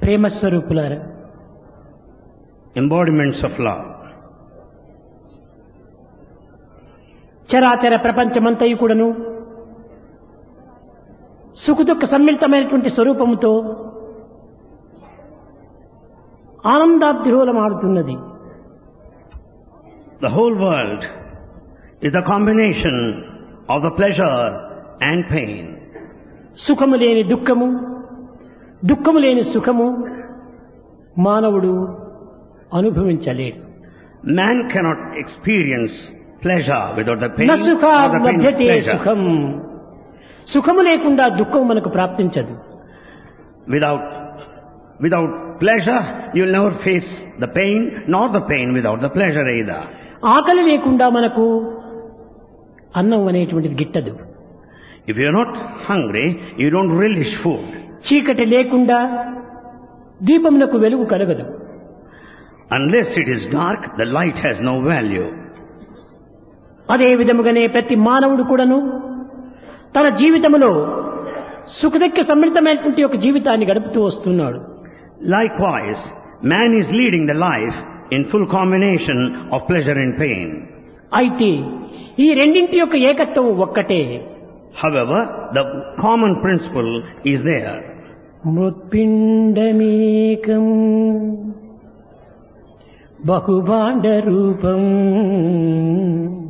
ప్రేమ స్వరూపులారా embodiments of love. చరాచర ప్రపంచమంతయు కూడాను సుఖదుఖ సమ్మిళితమైనటువంటి స్వరూపముతో ఆనందాబ్దిరోలమాడుతున్నది The whole world is a combination of the pleasure and pain. సుఖము లేని దుఃఖము దుఃఖము లేని సుఖము మానవుడు అనుభవించలేడు Man cannot experience pleasure without the pain న or సుఖాత్ the pain with లభ్యతే pleasure. సుఖం సుఖము లేకుండా దుఃఖం మనకు ప్రాప్తించదు Without, without pleasure, you'll never face the pain, nor the pain without the pleasure either. ఆకలి లేకుండా మనకు అన్నం అనేటువంటిది గిట్టదు If you're not hungry, you don't relish food. చీకటి లేకుండా దీపమునకు వెలుగు కలగదు Unless it is dark, the light has no value. అదే విధముగానే ప్రతి మానవుడు కూడాను తన జీవితములో సుఖదక్క సమ్మిళితమైనటువంటి ఒక జీవితాన్ని గడుపుతూ వస్తున్నాడు Likewise, man is leading the life in full combination of pleasure and pain. అయితే ఈ రెండింటి యొక్క ఏకత్వం ఒక్కటే However, the common principle is there. మృత్పిండమేకం బహుభాండ రూపం